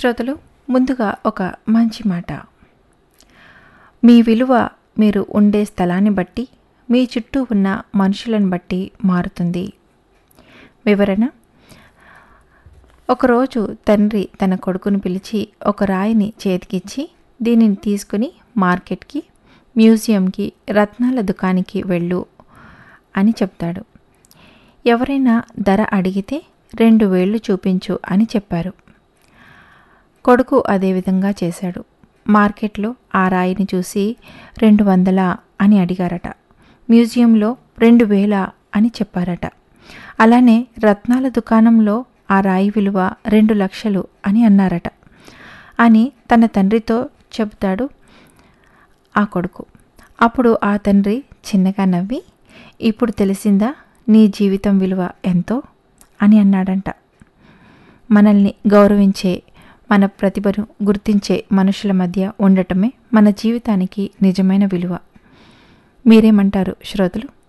శ్రోతలు ముందుగా ఒక మంచి మాట మీ విలువ మీరు ఉండే స్థలాన్ని బట్టి మీ చుట్టూ ఉన్న మనుషులను బట్టి మారుతుంది వివరణ ఒకరోజు తండ్రి తన కొడుకును పిలిచి ఒక రాయిని చేతికిచ్చి దీనిని తీసుకుని మార్కెట్కి మ్యూజియంకి రత్నాల దుకాణానికి వెళ్ళు అని చెప్తాడు ఎవరైనా ధర అడిగితే రెండు వేళ్ళు చూపించు అని చెప్పారు కొడుకు అదేవిధంగా చేశాడు మార్కెట్లో ఆ రాయిని చూసి రెండు వందల అని అడిగారట మ్యూజియంలో రెండు వేల అని చెప్పారట అలానే రత్నాల దుకాణంలో ఆ రాయి విలువ రెండు లక్షలు అని అన్నారట అని తన తండ్రితో చెబుతాడు ఆ కొడుకు అప్పుడు ఆ తండ్రి చిన్నగా నవ్వి ఇప్పుడు తెలిసిందా నీ జీవితం విలువ ఎంతో అని అన్నాడంట మనల్ని గౌరవించే మన ప్రతిభను గుర్తించే మనుషుల మధ్య ఉండటమే మన జీవితానికి నిజమైన విలువ మీరేమంటారు శ్రోతలు